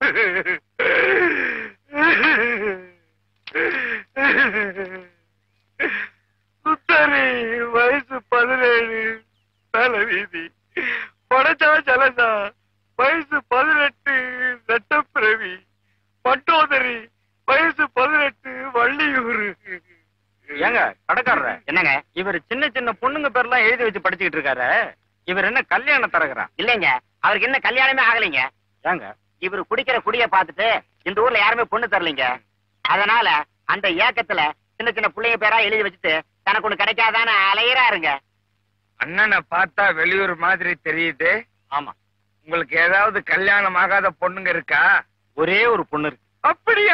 சுத்தரி வயசு பதினேழு தலை வீதி படைச்சா சலசா வயசு பதினெட்டு சட்டப்பிரவி பட்டோதரி வயசு பதினெட்டு வள்ளியூர் ஏங்க கடைக்காரர என்னங்க இவர் சின்ன சின்ன பொண்ணுங்க பேர்லாம் எழுதி வச்சு படிச்சுக்கிட்டு இருக்காரு இவர் என்ன கல்யாணம் தரகுறா இல்லைங்க அவருக்கு இன்னும் கல்யாணமே ஆகலைங்க ஏங்க இவர் குடிக்கிற குடிய பார்த்துட்டு இந்த ஊர்ல யாருமே பொண்ணு தரலைங்க அதனால அந்த ஏக்கத்துல சின்ன சின்ன பிள்ளைங்க பேரா எழுதி வச்சுட்டு தனக்கு ஒண்ணு கிடைக்காதான்னு அலையிறாருங்க அண்ணனை பார்த்தா வெளியூர் மாதிரி தெரியுது ஆமா உங்களுக்கு ஏதாவது கல்யாணம் ஆகாத பொண்ணுங்க இருக்கா ஒரே ஒரு பொண்ணு இருக்கு அப்படியா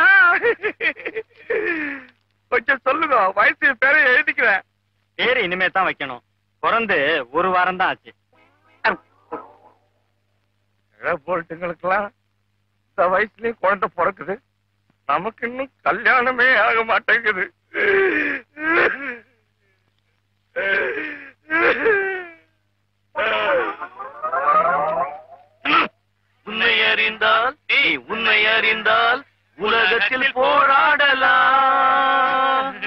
கொஞ்சம் சொல்லுங்க வயசு பேரை எழுதிக்கிறேன் பேரு இனிமே தான் வைக்கணும் பிறந்து ஒரு வாரம் தான் ஆச்சு போட்டுங்களுக்கெல்லாம் இந்த வயசுலயும் குழந்தை பிறக்குது நமக்கு இன்னும் கல்யாணமே ஆக மாட்டேங்குது உன்னை அறிந்தால் நீ உன்னை அறிந்தால் உலகத்தில் போராடலாம்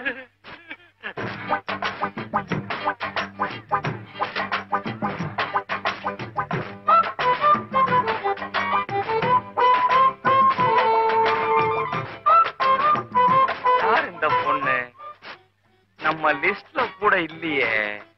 யார் இந்த பொண்ணு நம்ம லிஸ்ட்ல கூட இல்லையே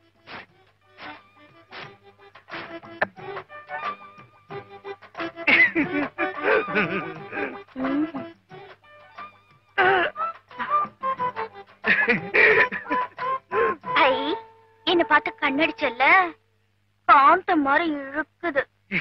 ஐ என்ன பார்த்து கண்ணடிச்சல்ல காந்த மாதிரி இழுக்குது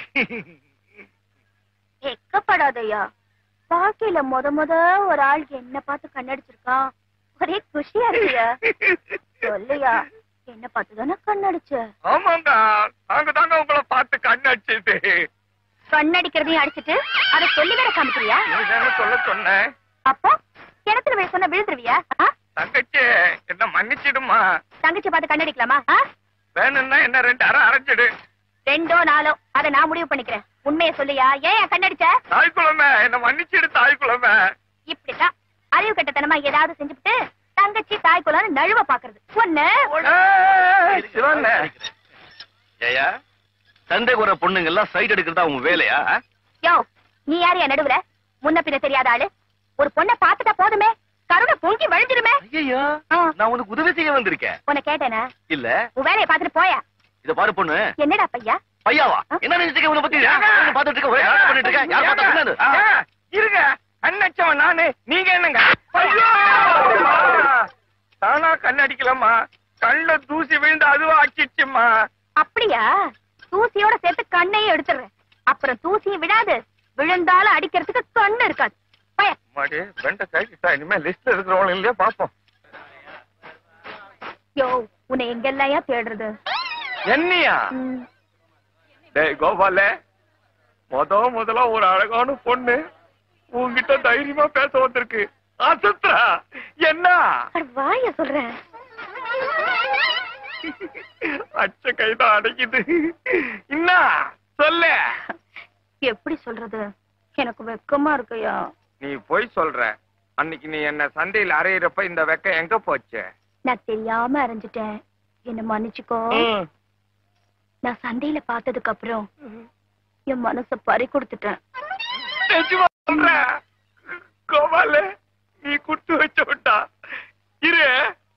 வெக்கப்படாதயா வாழ்க்கையில முத முத ஒரு ஆள் என்ன பார்த்து கண்ணடிச்சிருக்கான் ஒரே குஷியா இருக்குயா சொல்லுயா என்ன பார்த்து தானே கண்ணடிச்ச ஆமாங்க நாங்க தாங்க உங்களை பார்த்து கண் அடிச்சது கண்ணடிக்கிறதையும் அடிச்சிட்டு அதை சொல்லி வேற காமிக்கிறியா நீ சொல்ல சொன்னேன் அப்போ கிணத்துல போய் சொன்ன விழுந்துருவியா ஆ? தங்கச்சி என்ன மன்னிச்சிடுமா தங்கச்சி பார்த்து கண்ணடிக்கலாமா ஆ? வேணும்னா என்ன ரெண்டு அரை அரைச்சிடு ரெண்டோ நாளோ அதை நான் முடிவு பண்ணிக்கிறேன் உண்மையை சொல்லியா ஏன் என் கண்ணடிச்ச தாய் குழமை என்ன மன்னிச்சிடு தாய் குழமை இப்படித்தான் அறிவு கட்டத்தனமா ஏதாவது செஞ்சுட்டு தங்கச்சி தாய் குலான்னு நழுவ பாக்குறது ஒண்ணு சிவன் ஏயா சண்டை போற பொண்ணுங்க எல்லாம் சைட் எடுக்கிறதா உங்க வேலையா யோ நீ யாரு என் நடுவுல முன்ன பின்ன தெரியாத ஆளு ஒரு பொண்ணை பாத்துட்டா போதுமே கருணை பொங்கி வழிஞ்சிருமே ஐயோ ஆ. நான் உனக்கு உதவி செய்ய வந்திருக்கேன் உன்னை கேட்டேனா இல்ல உன் வேலையை பாத்துட்டு போயா இத பாரு பொண்ணு என்னடா பையா பையாவா ஆ? என்ன நினைச்சுக்க உன்னை பத்தி நான் பாத்துட்டு இருக்க ஒரே ஆட்டம் பண்ணிட்டு இருக்க யார் பார்த்தா பின்னாடி? ஆ. ஆ, இருங்க கண்ணச்சவன் நானு நீங்க என்னங்க ஐயோ! தானா கண்ணடிக்கலாமா கண்ணுல தூசி விழுந்து அதுவா ஆக்கிடுச்சுமா அப்படியா தூசியோட சேர்த்து கண்ணையும் எடுத்துடுறேன் அப்புறம் தூசியும் விடாது விழுந்தாலும் அடிக்கிறதுக்கு கண்ணு இருக்காது போயா மாடி வெண்ட கைக்கிட்டா இனிமே லிஸ்ட்ல இருக்கிறவங்க இல்லையா பாப்போம் யோ உன்னை எங்கெல்லையா தேடுறது என்னையா ம், டேய் கோபால முத முதல்ல ஒரு அழகான பொண்ணு உன்கிட்ட தைரியமா பேச வந்திருக்கு அசத்ரா என்ன அட வாய சொல்றேன் அச்ச கைதான் அடைக்குது என்ன சொல்ல எப்படி சொல்றது எனக்கு வெக்கமா இருக்குயா நீ போய் சொல்ற அன்னைக்கு நீ என்ன சண்டையில அறையிறப்ப இந்த வெக்கம் எங்க போச்சு நான் தெரியாம அரைஞ்சிட்டேன் என்ன மன்னிச்சுக்கோ நான் சண்டையில பார்த்ததுக்கு அப்புறம் என் மனச பறி கொடுத்துட்டேன் நிஜமா சொல்ற கோபால நீ குடுத்து வச்ச விட்டா இரு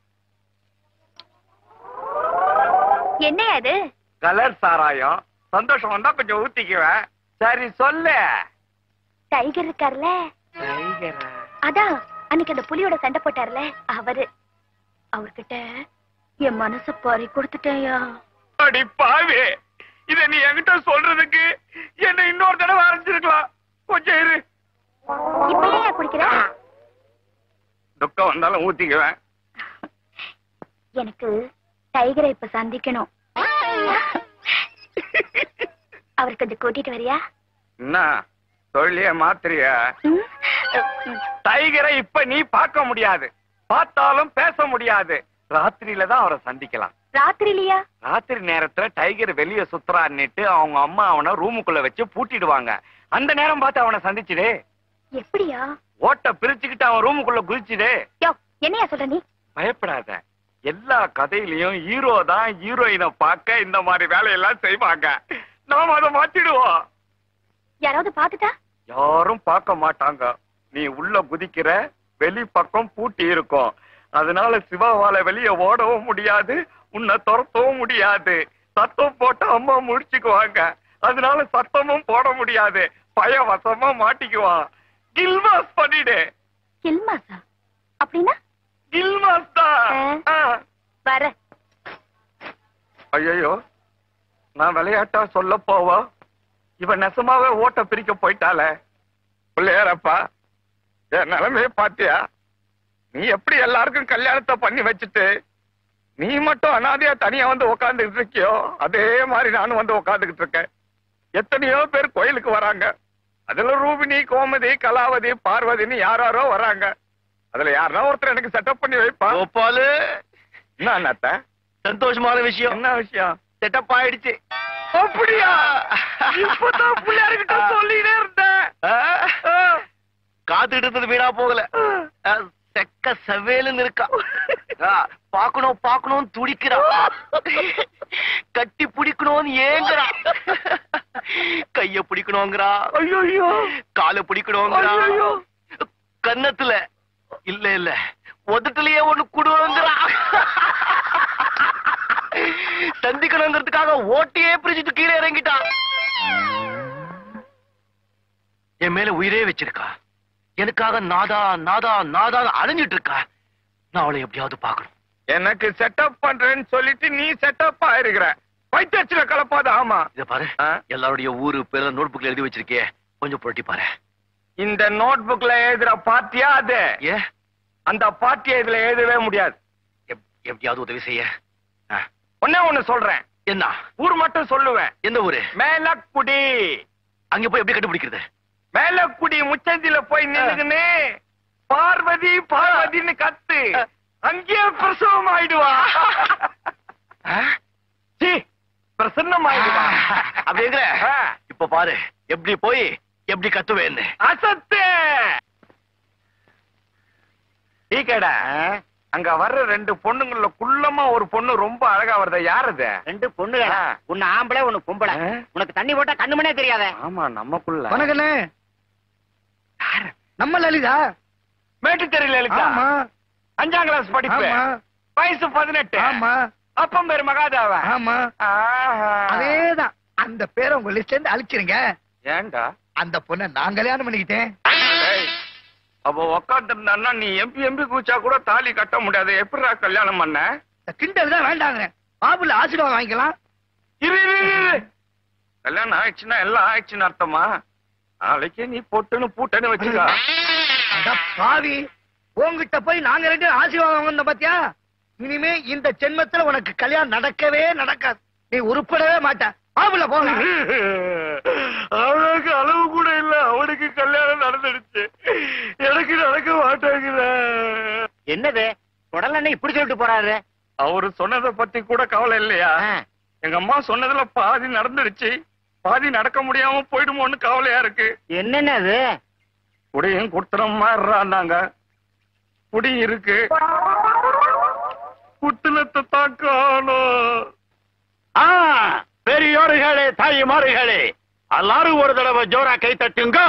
என்னையா இது கலர் சாராயம் சந்தோஷம் வந்தா கொஞ்சம் ஊத்திக்குவேன் சரி சொல்லு டைகர் இருக்கார்ல அதான் அன்னைக்கு அந்த புலியோட சண்டை போட்டார்ல அவரு அவர்கிட்ட என் மனச பறி கொடுத்துட்டேயா அடி பாவி இத நீ என்கிட்ட சொல்றதுக்கு என்ன இன்னொரு தடவை அரைஞ்சிருக்கலாம் கொஞ்சம் இரு இப்ப ஏன் குடிக்கிற துக்கம் வந்தாலும் ஊத்திக்குவேன் எனக்கு டைகரை இப்ப சந்திக்கணும் அவர் கொஞ்சம் கூட்டிட்டு வரியா என்ன சொல்லிய மாத்திரிய ம்? டைகரை இப்ப நீ பார்க்க முடியாது பார்த்தாலும் பேச முடியாது ராத்திரியில தான் அவரை சந்திக்கலாம் ராத்திரிலியா ராத்திரி நேரத்துல டைகர் வெளிய சுத்துறான்னுட்டு அவங்க அம்மா அவனை ரூமுக்குள்ள வச்சு பூட்டிடுவாங்க அந்த நேரம் பார்த்து அவனை சந்திச்சுடு எப்படியா ஓட்ட பிரிச்சுக்கிட்டு அவன் ரூமுக்குள்ள குதிச்சுடு யோ என்னையா சொல்ற நீ பயப்படாத எல்லா கதையிலயும் ஹீரோ தான் ஹீரோயினை பார்க்க இந்த மாதிரி வேலையெல்லாம் செய்வாங்க நாம அதை மாத்திடுவோம் யாராவது பாத்துட்டா யாரும் பார்க்க மாட்டாங்க நீ உள்ள குதிக்கிற வெளி பக்கம் பூட்டி இருக்கும் அதனால சிவாவால வெளிய ஓடவும் முடியாது உன்னை துரத்தவும் முடியாது சத்தம் போட்டு அம்மா முடிச்சுக்குவாங்க அதனால சத்தமும் போட முடியாது பயவசமா மாட்டிக்குவான் கில்மாஸ் பண்ணிடு கில்மாசா அப்படின்னா கில்மாஸ் தான் வர ஐயோ நான் விளையாட்டா சொல்ல போவா இவன் நெசமாவே ஓட்ட பிரிக்க போயிட்டாளே பிள்ளையாரப்பா என் நிலைமைய பாத்தியா நீ எப்படி எல்லாருக்கும் கல்யாணத்தை பண்ணி வச்சுட்டு நீ மட்டும் அனாதையா தனியா வந்து உக்காந்துக்கிட்டு இருக்கியோ அதே மாதிரி நானும் வந்து உக்காந்துக்கிட்டு இருக்கேன் எத்தனையோ பேர் கோயிலுக்கு வராங்க அதுல ரூபினி கோமதி கலாவதி பார்வதின்னு யாராரோ வராங்க அதுல யாருன்னா ஒருத்தர் எனக்கு செட்டப் பண்ணி வைப்பா கோபாலு என்ன அண்ணாத்த சந்தோஷமான விஷயம் என்ன விஷயம் செட்டப் ஆயிடுச்சு அப்படியா இப்பதான் பிள்ளையார்கிட்ட சொல்லிட்டே இருந்தேன் காத்துட்டு இருந்தது வீணா போகல அஹ், செக்க செவேலுன்னு இருக்கா அஹ், பாக்கணும் பாக்கணும் துடிக்கிறா கட்டி பிடிக்கணும்னு ஏங்குறா கைய பிடிக்கணுங்கிறா ஐயோ காலை பிடிக்கணுங்கிறா ஐயையோ. கன்னத்துல இல்ல இல்ல உதட்டுலயே ஒண்ணு குடுவாங்கிறா சந்திக்கணுங்கிறதுக்காக ஓட்டியே பிரிச்சுட்டு கீழே இறங்கிட்டா என் மேல உயிரே வச்சிருக்கா எனக்காக நாதா நாதா நாதா அலைஞ்சிட்டு இருக்கா நான் அவளை எப்படியாவது பார்க்கணும் எனக்கு செட்டப் பண்றேன்னு சொல்லிட்டு நீ செட்டப் ஆயிருக்கிற பைத்தியச்சில கலப்பாத ஆமா இத பாரு ஆ? எல்லாருடைய ஊரு பேர நோட் புக்ல எழுதி வச்சிருக்கே கொஞ்சம் புரட்டி பாரு இந்த நோட் புக்ல எழுதுற பாட்டியா அது ஏ அந்த பாட்டியை இதுல எழுதவே முடியாது எப்- எப்படியாவது உதவி செய்ய ஆ. ஒன்னே ஒண்ணு சொல்றேன் என்ன ஊர் மட்டும் சொல்லுவேன் எந்த ஊரு மேலக்குடி அங்க போய் எப்படி கண்டுபிடிக்கிறது மேலக்குடி முச்சந்தில போய் நின்னுக்குன்னு பார்வதி பார்வதின்னு கத்து அங்கேயே பிரசவம் ஆயிடுவா ஆ? சீ, பிரசன்னம் ஆயிடுவா அப்படிங்கிற ஆ. இப்ப பாரு எப்படி போய் எப்படி கத்துவேன்னு அசத்து டீ கடை அங்க வர்ற ரெண்டு பொண்ணுங்கள குள்ளமா ஒரு பொண்ணு ரொம்ப அழகா வருது யார் அது ரெண்டு பொண்ணுங்க ஆ. ஒன்னு ஆம்பளை ஒன்னு பொம்பளை ஆ. உனக்கு தண்ணி போட்டா கண்ணுமனே தெரியாத ஆமா நமக்குள்ள வணக்கண்ணே நம்ம லலிதா மேட்டு தெரியல இருக்கா ஆமா அஞ்சாம் கிளாஸ் படிப்பு ஆமா வயசு பதினெட்டு ஆமா அப்பம் பேர் மகாதேவ ஆமா அதேதான் அந்த பேரை உங்க லிஸ்ட்ல இருந்து அழிச்சிருங்க ஏன்டா அந்த பொண்ணை நான் கல்யாணம் பண்ணிக்கிட்டேன் ஏய், அப்போ உக்காந்து இருந்தான்னா நீ எம்பி எம்பி கூச்சா கூட தாலி கட்ட முடியாது எப்படிடா கல்யாணம் பண்ண இந்த கிண்டல் தான் வேண்டாங்க பாபுல ஆசீர்வாதம் வாங்கிக்கலாம் இரு இரு, இரு, இரு. கல்யாணம் ஆயிடுச்சுன்னா எல்லாம் ஆயிடுச்சுன்னு அர்த்தமா நாளைக்கே நீ பொட்டுன்னு பூட்டன்னு வச்சுக்கா அட பாவி உங்ககிட்ட போய் நாங்க ரெண்டு பேரும் ஆசீர்வாதம் வந்தோம் பாத்தியா இனிமே இந்த ஜென்மத்துல உனக்கு கல்யாணம் நடக்கவே நடக்காது நீ உருப்படவே மாட்ட பாபுல போங்க அவனுக்கு அளவு கூட இல்ல அவனுக்கு கல்யாணம் நடந்துடுச்சு எனக்கு நடக்க மாட்டேங்குத என்னது உடல் என்ன இப்படி சொல்லிட்டு போறாரு அவரு சொன்னதை பத்தி கூட கவலை இல்லையா ஆ. எங்க அம்மா சொன்னதுல பாதி நடந்துடுச்சு பாதி நடக்க முடியாம போயிடுமோன்னு கவலையா இருக்கு என்னென்ன அது குடியும் குடுத்துறம் மாறுறாங்க குடி இருக்கு குத்துனத்தை தான் காணோம் ஆ, பெரியோர்களே தாய்மார்களே எல்லாரும் ஒரு தடவை ஜோரா கை தட்டுங்க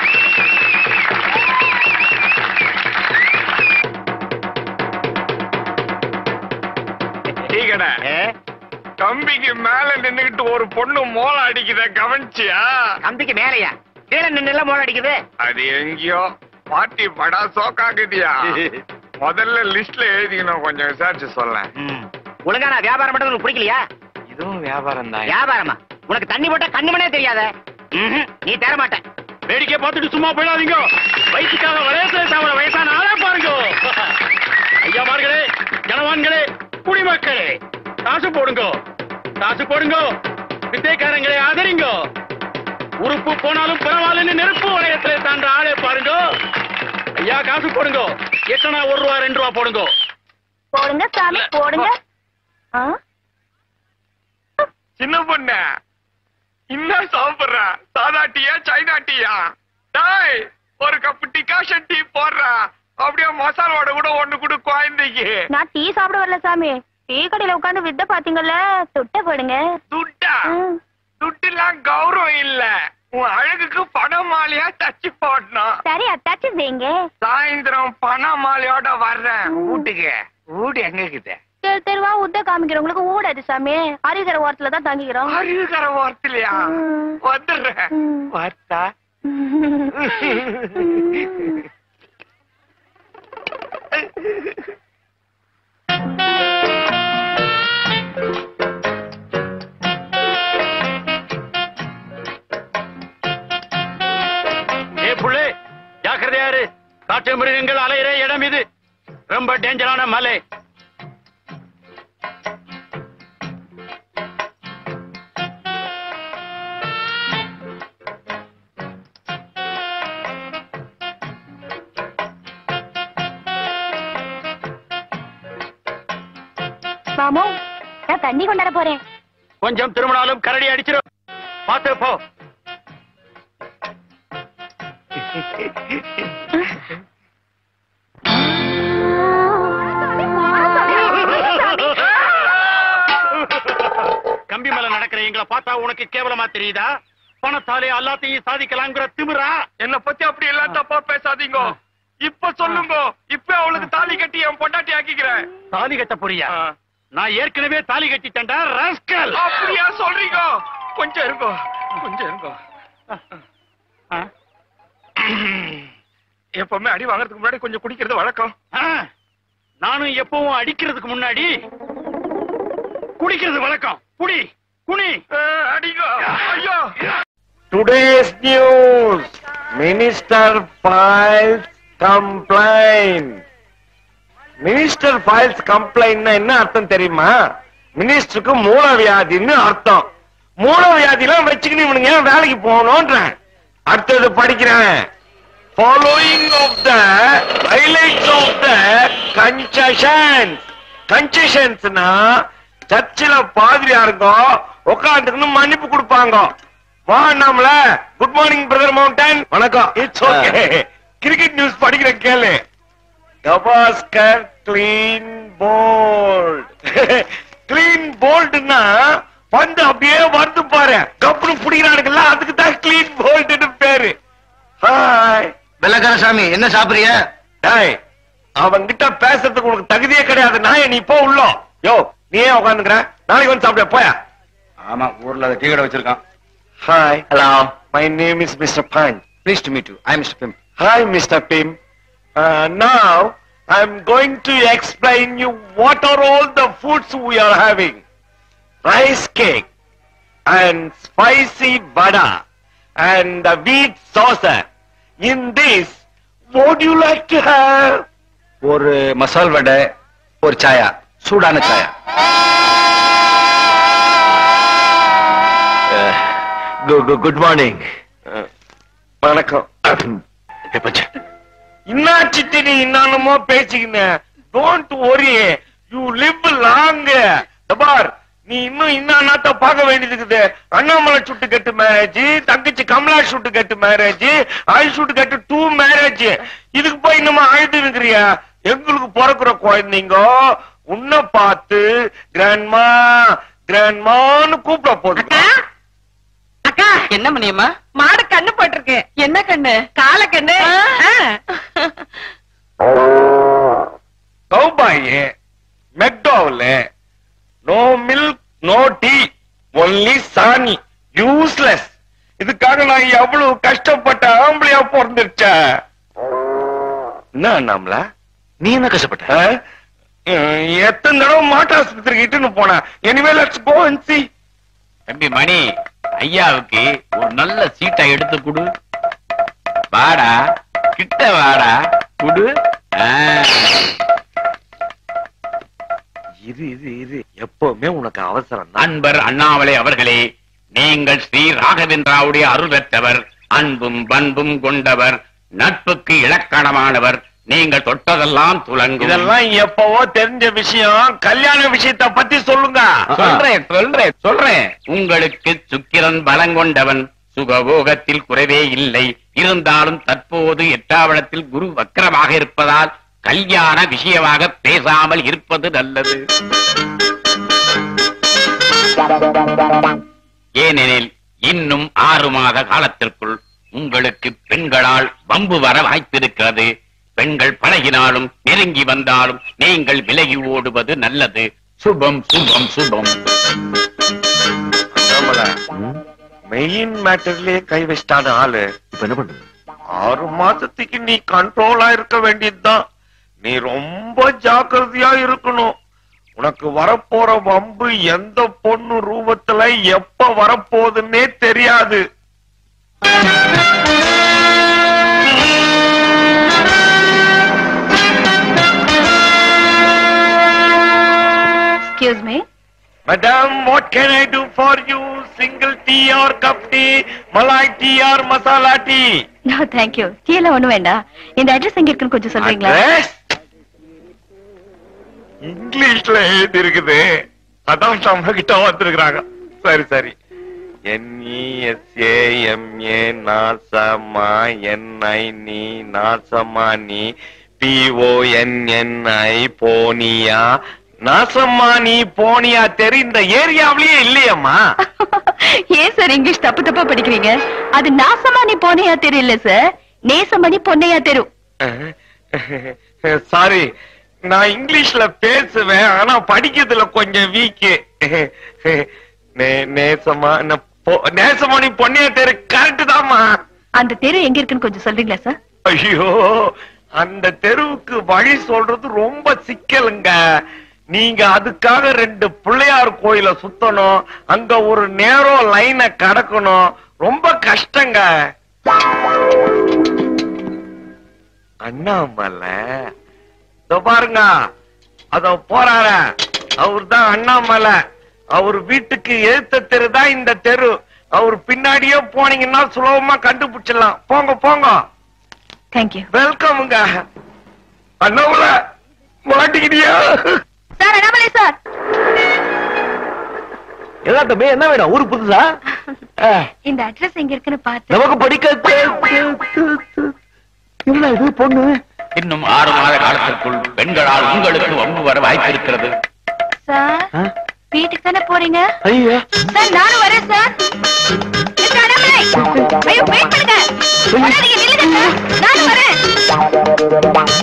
டீ கடை கம்பிக்கு மேல நின்னுகிட்டு ஒரு பொண்ணு மோளம் அடிக்குத கவனிச்சியா கம்பிக்கு மேலையா கீழே நின்று மோட அடிக்குது அது எங்கேயோ பாட்டி படா சோக்காக்குதியா முதல்ல லிஸ்ட்ல எழுதிக்கணும் கொஞ்சம் விசாரிச்சு சொல்ல ம். ஒழுங்கா நான் வியாபாரம் பண்றது உனக்கு பிடிக்கலையா இதுவும் வியாபாரம் தான் வியாபாரமா உனக்கு தண்ணி போட்டா கண்ணுமனே தெரியாத ம்ஹும். நீ தர மாட்ட வேடிக்கை பார்த்துட்டு சும்மா போயிடாதீங்க வயசுக்காக வயசுல தவிர வயசான ஆளா பாருங்க ஐயாமார்களே ஜனவான்களே குடிமக்களே காசு போடுங்க காசு போடுங்க வித்தைக்காரங்களை ஆதரிங்க உறுப்பு போனாலும் பரவாயில்லன்னு நெருப்பு வளையத்துல தாண்ட ஆளே பாருங்க ஐயா காசு போடுங்க எத்தனை ஒரு ரூபா ரெண்டு ரூபா போடுங்க போடுங்க சாமி போடுங்க ஆ? சின்ன பொண்ணு என்ன சாப்பிடுற சாதா டீயா சைனா டீயா டேய் ஒரு கப் டிகாஷன் டீ போடுற அப்படியே மசாலா வடை கூட ஒண்ணு கொடு குழந்தைக்கு நான் டீ சாப்பிட வரல சாமி டீ கடையில உட்கார்ந்து வித்த பாத்தீங்கல்ல துட்ட போடுங்க துட்டா ம். துட்டுலாம் கௌரவம் இல்ல உன் அழகுக்கு பணம் மாலையா தச்சு போடணும் சரி அத்தாச்சு செய்யுங்க சாயந்தரம் பண மாலையோட வர்றேன் வீட்டுக்கு வீடு எங்க இருக்குது தெரு தெருவா உத்த காமிக்கிறவங்களுக்கு ஊடாது சாமி அருகிற ஓரத்துல தான் தங்கிக்கிறோம் அருகர ஓரத்துலயா ம். வந்துடுறேன் ம். பார்த்தா ஏ புள்ளே ஜாக்கிரதையா இரு காட்டு மிருகங்கள் அலையிற இடம் இது ரொம்ப டேஞ்சரான மலை மாமோ நான் தண்ணி கொண்டாட போறேன் கொஞ்சம் திரும்பினாலும் கரடி அடிச்சிடும் பார்த்து போ கம்பி மேல நடக்கிற எங்களை பார்த்தா உனக்கு கேவலமா தெரியுதா பணத்தாலே எல்லாத்தையும் சாதிக்கலாங்கிற திமிரா என்ன பத்தி அப்படி எல்லாம் தப்பா பேசாதீங்க இப்ப சொல்லுங்க இப்ப அவளுக்கு தாலி கட்டி என் பொண்டாட்டி ஆக்கிக்கிறேன் தாலி கட்ட போறியா ஆ. நான் ஏற்கனவே தாலி கட்டிட்டேன்டா ராஸ்கல் அப்படியா சொல்றீங்க கொஞ்சம் இருங்கோ கொஞ்சம் இருங்கோ ஆ? எப்பவுமே அடி வாங்குறதுக்கு முன்னாடி கொஞ்சம் குடிக்கிறது வழக்கம் ஆ, நானும் எப்பவும் அடிக்கிறதுக்கு முன்னாடி குடிக்கிறது வழக்கம் குடி குனி அஹ், அடிங்கோ ஐயோ Today's news. Minister files complaint. Minister files complaint என்ன அர்த்தம் தெரியுமா மினிஸ்டருக்கு மூலவியாதின்னு அர்த்தம் மூலவியாதிலாம் வச்சுக்கின்னு இவனுங்க ஏன் வேலைக்கு போகணும்ன்றேன் அடுத்தது படிக்கிறேன் following of the highlights of the concessions கன்செஷன்ஸ்னா சர்ச்சில் பாதிரியாருங்க உட்காந்துக்குன்னு மன்னிப்பு கொடுப்பாங்க வா நம்மள குட் மார்னிங் பிரதர் மவுண்டன் வணக்கம் இட்ஸ் ஓகே கிரிக்கெட் நியூஸ் படிக்கிறேன் கேளு கவாஸ்கர் கிளீன் போல்ட் கிளீன் போல்ட்னா பந்து அப்படியே வந்து பாரு கப்புனு பிடிக்கிறானுங்கல்ல அதுக்கு தான் கிளீன் போல்ட்னு பேரு ஹாய் வெள்ளக்கார சாமி என்ன சாப்பிடுறிய டேய் அவன்கிட்ட பேசுறதுக்கு உனக்கு தகுதியே கிடையாது நான் நீ போ உள்ளோ யோ நீ ஏன் உட்காந்துக்கிற நாளைக்கு வந்து சாப்பிட போயா ஆமா ஊர்ல டீ கடை வச்சிருக்கான் hi hello my name is mister Pan please to meet you I mister Pim Hi, Mr. Pim. Uh, now, I'm going to explain you what are all the foods we are having. Rice cake and spicy vada and the wheat saucer. In this, what do you like to have? ஒரு மசால் வடை ஒரு சாயா சூடான சாயா good morning வணக்கம் இன்னாச்சிட்டு நீ இன்னமோ பேசிக்கின don't worry you live long பார் நீ இன்னும் இன்னாத்த பார்க்க வேண்டியது இருக்குது அண்ணாமலை சுட்டு கட்டு மேரேஜ் தங்கச்சி கமலா சுட்டு கட்டு மேரேஜ் ஆய் சுட்டு கட்டு டூ மேரேஜ் இதுக்கு போய் இன்னும் அழுது இருக்கிறியா எங்களுக்கு பிறக்கிற குழந்தைங்க உன்னை பார்த்து கிராண்ட்மா கிராண்ட்மான்னு கூப்பிட போதும் அக்கா என்ன மணியம்மா மாடு கண்ணு போட்டிருக்கு என்ன கண்ணு கால கண்ணு cowboy McDowell no milk no tea only சாணி யூஸ்லெஸ் இதுக்காக நான் எவ்வளவு கஷ்டப்பட்ட ஆம்பளையா பிறந்துருச்ச என்ன நம்மள நீ என்ன கஷ்டப்பட்ட ஆ? அஹ், எத்தனை தடவை மாட்டு ஆஸ்பத்திரிக்கு இட்டுன்னு போனேன் anyway let's go and see தம்பி மணி ஐயாவுக்கு ஒரு நல்ல சீட்டை எடுத்து கொடு வாடா கிட்ட வாடா குடு ஆ. இது இது இது எப்பவுமே உனக்கு அவசரம் தான் அன்பர் அண்ணாமலை அவர்களே நீங்கள் ஸ்ரீ ராகவேந்திராவுடைய அருள் பெற்றவர் அன்பும் பண்பும் கொண்டவர் நட்புக்கு இலக்கணமானவர் நீங்கள் தொட்டதெல்லாம் துலங்கும் இதெல்லாம் எப்பவோ தெரிஞ்ச விஷயம் கல்யாண விஷயத்த பத்தி சொல்லுங்க சொல்றேன் சொல்றேன் சொல்றேன் உங்களுக்கு சுக்கிரன் பலங்கொண்டவன் சுகபோகத்தில் குறைவே இல்லை இருந்தாலும் தற்போது எட்டாவளத்தில் குரு வக்கரமாக இருப்பதால் கல்யாண விஷயமாக பேசாமல் இருப்பது நல்லது ஏனெனில் இன்னும் ஆறு மாத காலத்திற்குள் உங்களுக்கு பெண்களால் வம்பு வர வாய்ப்பிருக்கிறது பெண்கள் பழகினாலும் நெருங்கி வந்தாலும் நீங்கள் விலகி ஓடுவது நல்லது சுபம் சுபம் சுபம் மெயின் மேட்டர்லயே கை வச்சிட்டான ஆளு இப்ப என்ன பண்ணு ஆறு மாசத்துக்கு நீ கண்ட்ரோலா இருக்க வேண்டியதுதான் நீ ரொம்ப ஜாக்கிரதையா இருக்கணும் உனக்கு வரப்போற வம்பு எந்த பொண்ணு ரூபத்துல எப்ப வரப்போகுதுன்னே தெரியாது excuse me madam what can I do for you single tea or cup tea malai tea or masala tea no thank you tea எல்லாம் ஒண்ணும் வேண்டாம் இந்த அட்ரஸ் எங்க இருக்குன்னு கொஞ்சம் சொல்றீங்களா Address? இங்கிலீஷ்ல எழுதி இருக்குது அதான் நம்ம கிட்ட வந்திருக்கிறாங்க சரி சரி என்இஎஸ்ஏஎம்ஏ நாசமா என்ஐ நீ நாசமா நீ பிஓஎன்என்ஐ போனியா நாசமா நீ போனியா தெரி இந்த ஏரியாவிலேயே இல்லையம்மா ஏன் சார் இங்கிலீஷ் தப்பு தப்பா படிக்கிறீங்க அது நாசமா நீ பொன்னையா தெரியல சார் நேசமணி பொன்னையா தெரு சாரி நான் இங்கிலீஷ்ல பேசுவேன் ஆனா படிக்கிறதுல கொஞ்சம் வீக்கு நேசமா ந- பொ- நேசமா நீ பொன்னியா தெரு கரெக்ட் தாம்மா அந்த தெரு எங்க இருக்குன்னு கொஞ்சம் சொல்றீங்களா சார் ஐயோ அந்த தெருவுக்கு வழி சொல்றது ரொம்ப சிக்கலுங்க நீங்க அதுக்காக ரெண்டு பிள்ளையார் கோயில சுத்தணும் அங்க ஒரு நேரம் லைனை கடக்கணும் ரொம்ப கஷ்டங்க அண்ணாமலை இதோ பாருங்க அத போறார அவர் தான் அண்ணாமலை அவர் வீட்டுக்கு எழுத்த தெரு தான் இந்த தெரு அவர் பின்னாடியே போனீங்கன்னா சுலபமா கண்டுபிடிச்சிடலாம் போங்க போங்க தேங்க்யூ வெல்கம்ங்க அண்ணாமலை மாட்டிக்கிட்டியா சார் அண்ணாமலை சார் ஏதா தம்பி என்ன வேணும் ஊரு புதுசா இந்த அட்ரஸ் எங்க இருக்குன்னு பார்த்து நமக்கு படிக்க என்ன இது பொண்ணு இன்னும் ஆறு மாத காலத்திற்குள் பெண்களால் உங்களுக்கு வம்பு வர வாய்ப்பிருக்கிறது சார் வீட்டுக்கு தானே போறீங்க ஐயா சார் நானும் வரேன் சார் மிஸ்டர் அண்ணாமலை ஐயோ வெயிட் பண்ணுங்க வராதீங்க நில்லுங்க சார் நானும் வரேன்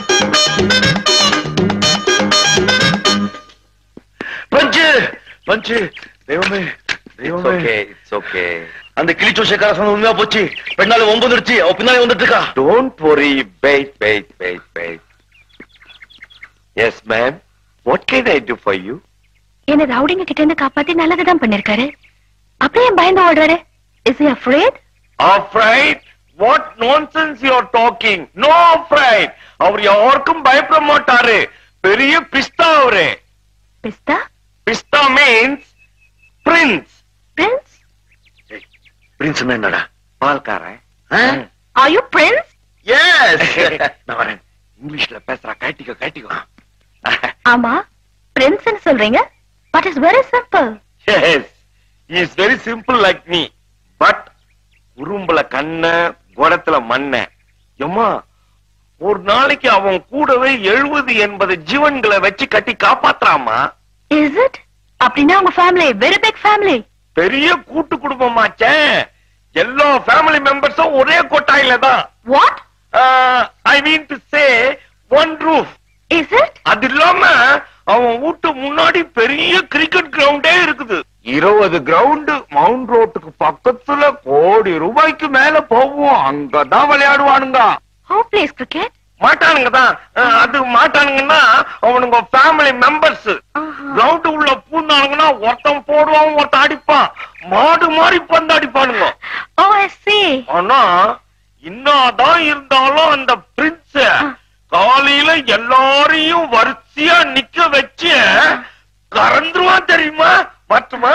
பஞ்சு பஞ்சு தெய்வமே தெய்வமே இட்ஸ் ஓகே அந்த கிளிச்சோஷக்கார சொன்ன உண்மையா போச்சு பெண்ணால ஒன்பது அடிச்சு அவ பின்னாலே வந்துட்டு இருக்கா don't worry wait wait wait wait yes ma'am what can i do for you என்ன ரவுடிங்க கிட்ட இருந்து காப்பாத்தி நல்லதுதான் பண்ணிருக்காரு அப்படியே ஏன் பயந்து ஓடுறாரு is he afraid afraid what nonsense you are talking no afraid அவர் யாருக்கும் பயப்பட மாட்டாரு பெரிய பிஸ்தா அவரு பிஸ்தா பிஸ்தா மீன்ஸ் பிரின்ஸ் பிரின்ஸ் பிரின்ஸ் என்னடா பால்காரன் ஆர் யூ பிரின்ஸ் எஸ் நான் வரேன் இங்கிலீஷ்ல பேசுறா கேட்டிக்கோ கேட்டிக்கோ ஆமா பிரின்ஸ்னு சொல்றீங்க but is very simple yes he is very simple like me but உரும்புல கண்ண குடத்துல மண்ண எம்மா ஒரு நாளைக்கு அவன் கூடவே எழுபது எண்பது ஜீவன்களை வச்சு கட்டி காப்பாத்துறாமா இஸ் இட் அப்படின்னா உங்க ஃபேமிலி வெரி பிக் ஃபேமிலி பெரிய கூட்டு குடும்பமாச்சே எல்லா ஃபேமிலி மெம்பர்ஸும் ஒரே கொட்டாயில தான் what I mean to say one roof is it அது இல்லாம அவன் வீட்டு முன்னாடி பெரிய கிரிக்கெட் கிரவுண்டே இருக்குது இருபது கிரவுண்ட் மவுண்ட் ரோட்டுக்கு பக்கத்துல கோடி ரூபாய்க்கு மேல போவோம் அங்கதான் விளையாடுவானுங்க ஹவு பிளேஸ் கிரிக்கெட் மாட்டானுங்க தான் அஹ், அது மாட்டானுங்கன்னா அவனுங்க ஃபேமிலி மெம்பர்ஸ் கிரவுண்ட் உள்ள பூந்தானுங்கன்னா ஒருத்தன் போடுவான் ஒருத்தன் அடிப்பான் மாடு மாதிரி பந்து அடிப்பானுங்க ஓ ஐ see ஆனா இன்னாதான் இருந்தாலும் அந்த பிரின்ஸ் காலையில எல்லாரையும் வரிசையா நிக்க வச்சு கறந்துருவான் தெரியுமா மட்டுமா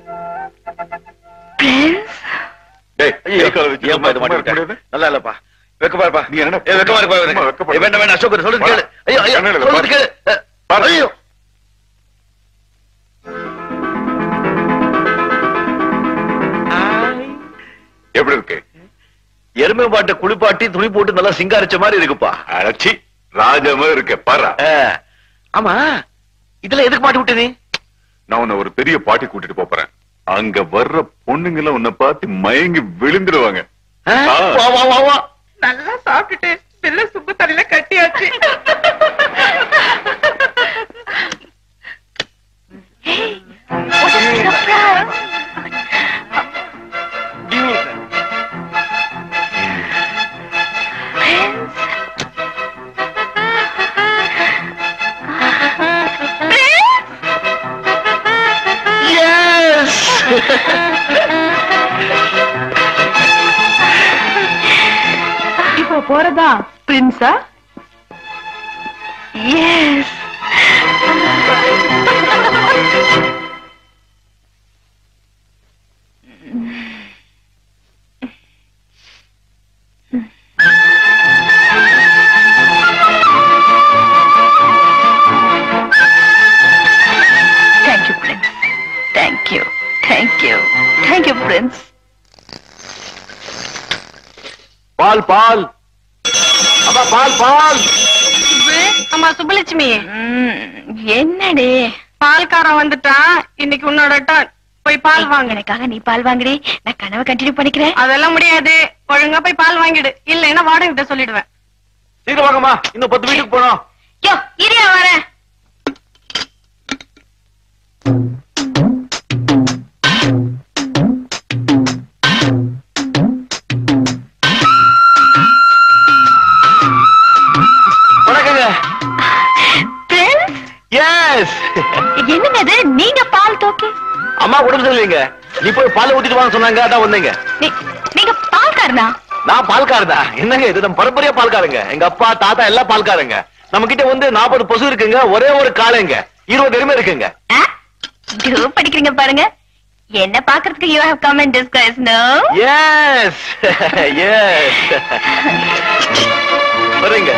பிரின்ஸ் நல்லா இல்லப்பா வெக்கமா இருப்பா நீ என்ன ஏய், வெக்கமா இருப்பா சும்மா வெக்கப்படு. ஏய், வேண்டாம் வேண்டாம் அசோக் சொல்லுது கேளு ஐயோ ஐயோ கண்ணாடில சொல்லுது பாரு. கேளு அஹ், பாரு. ஐயோ எப்படி இருக்கு எருமை பாட்டை குளிப்பாட்டி துணி போட்டு நல்லா சிங்காரிச்ச மாதிரி இருக்குப்பா அழைச்சி ராஜமா இருக்க பாரா அஹ், ஆமா இதுல எதுக்கு மாட்டி விட்ட நீ நான் உன்னை ஒரு பெரிய பாட்டி கூட்டிட்டு போப் போறேன் அங்க வர்ற பொண்ணுங்க எல்லாம் உன்னை பார்த்து மயங்கி விழுந்துருவாங்க அஹ், ஆ. வா வா வா வா நல்லா சாப்பிட்டுட்டு பிள்ளை சுப்பு தலையில கட்டியாச்சு இப்போ போறதா பிரின்ஸா yes thank you prince thank you thank you thank you prince பால் பால் அப்பா பால் பால் அம்மா சுபலட்சுமி என்னடி பால்காரன் வந்துட்டான் இன்னைக்கு உன்னோட டர்ன் போய் பால் வாங்க எனக்காக நீ பால் வாங்குறே நான் கனவை கண்டினியூ பண்ணிக்கிறேன் அதெல்லாம் முடியாது ஒழுங்கா போய் பால் வாங்கிடு இல்லைன்னா வாடகை கிட்ட சொல்லிடுவேன் சீக்கிரம் வாங்கம்மா இன்னும் பத்து வீட்டுக்கு போனோம் யோ இரியா வரேன் வணக்கங்க எஸ் என்னங்க அது நீங்க பால் தோக்கி அம்மா உடம்பு சரியில்லைங்க நீ போய் பால் ஊத்திட்டு வாங்க சொன்னாங்க அதான் வந்தீங்க நீ- நீங்க பால்காரனா நான் பால்காரதா என்னங்க இது நம்ம பரம்பரையா பால்காரங்க எங்க அப்பா தாத்தா எல்லாம் பால்காரங்க நம்ம கிட்ட வந்து நாற்பது பசு இருக்குங்க ஒரே ஒரு காளைங்க இருபது எருமை இருக்குங்க குரூப் படிக்கிறீங்க பாருங்க என்ன பாக்குறதுக்கு you have come and discuss no yes yes வரீங்க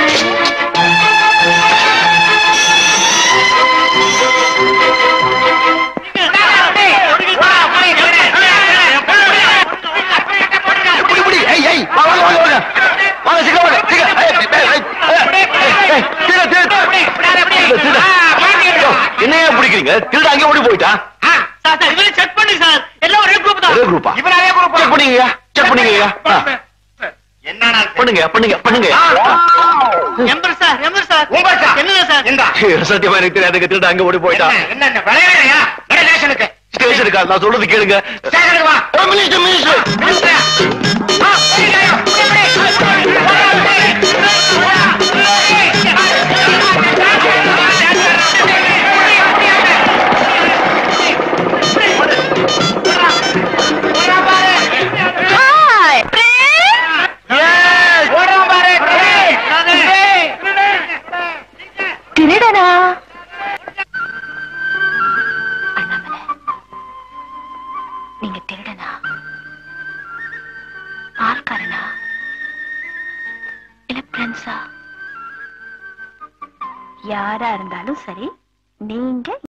புடி, புடி. ஏய், ஏய், வா, வாங்க, வாங்க, வாங்க. வாங்க, சீக்கிரம் வாங்க, சீக்கிரம். ஏய், ஏய், ஏய், ஏய், ஏய், ஏய், திருட, திருட. திருட, திருட. ஐயோ, என்னையா பிடிக்கிறீங்க திருட அங்கே ஓடி போயிட்டான் சார் சார் இவரை செக் பண்ணு சார் எல்லாம் ஒரே குரூப் ஒரே குரூப்பா இவரே குரூப் செக் பண்ணீங்க செக் பண்ணீங்க என்னடா பண்ணுங்க பண்ணுங்க பண்ணுங்க எம்பர் சார் எம்பர் சார் என்னங்க சார் சத்தியமா எனக்கு தெரியாதுங்க திருட அங்க ஓடி போயிட்டான் என்ன என்ன விளையாடுறியா வர ரேஷனுக்கு ஸ்டேஷனுக்கா நான் சொல்றது கேளுங்க ஸ்டேஷனுக்கு வா ஏய், மினிஸ்டர் மினிஸ்டர் ஹாய் திருடனா அண்ணாமலை நீங்க திருடனா பால்காரனா இல்ல பிரின்ஸா யாரா இருந்தாலும் சரி நீங்க